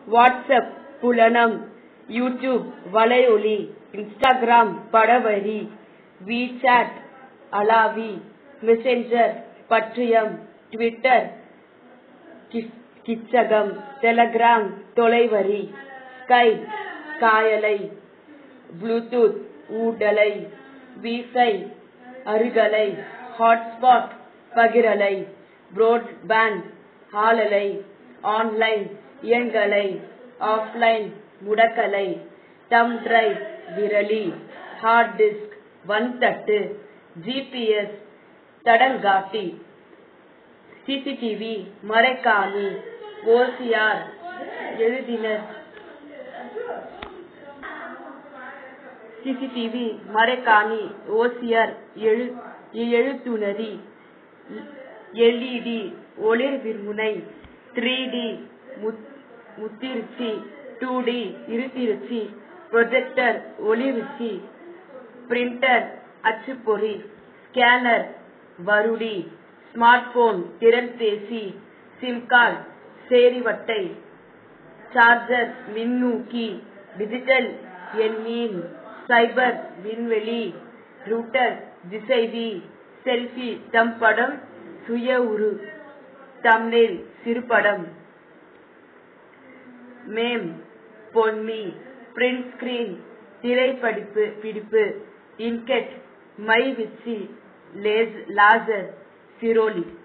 WhatsApp புலனம் YouTube வலையொலி Instagram படவரி வீசாட் அலாவி மெசஞ்சர் பற்றியம் ட்விட்டர் கிச்சகம் டெலகிராம் தொலைவரி ஸ்கைப் காயலை ப்ளூடூத் ஊடலை விசை அருகலை ஹாட்ஸ்பாட் பகிரலை புரோட்பேண்ட் ஆளலை ஆன்லைன் இயங்கலை ஆஃப்லைன் முடக்கலை தம் டிரைவ் விரலி ஹார்ட் டிஸ்க் வன்தட்டு ஜிபிஎஸ் தடங்காட்டி சிசிடிவி மறைக்காணி ஓசிஆர் எழுதினர் சிசிடிவி மறைக்காணி ஓசிஆர் எழு எழுத்துணரி எல்இடி ஒளிர் விர்முனை த்ரீ டி முத்திருச்சி டூ டி இருத்திருச்சி ப்ரொஜெக்டர் ஒளிருச்சி பிரிண்டர் அச்சுப்பொறி ஸ்கேனர் வருடி ஸ்மார்ட் போன் திறன்பேசி சிம் கார்டு சேரிவட்டை சார்ஜர் மின்னூக்கி டிஜிட்டல் எண்மீன் சைபர் விண்வெளி ரூட்டர் திசைவி செல்ஃபி தம்படம் சுய உரு தம்னேல் சிறுபடம் மேம் பொன்மி பிரிண்ட் ஸ்கிரீன் திரைப்படிப்பு பிடிப்பு இன்கெட் மை விச்சி லேசர் சிரோலி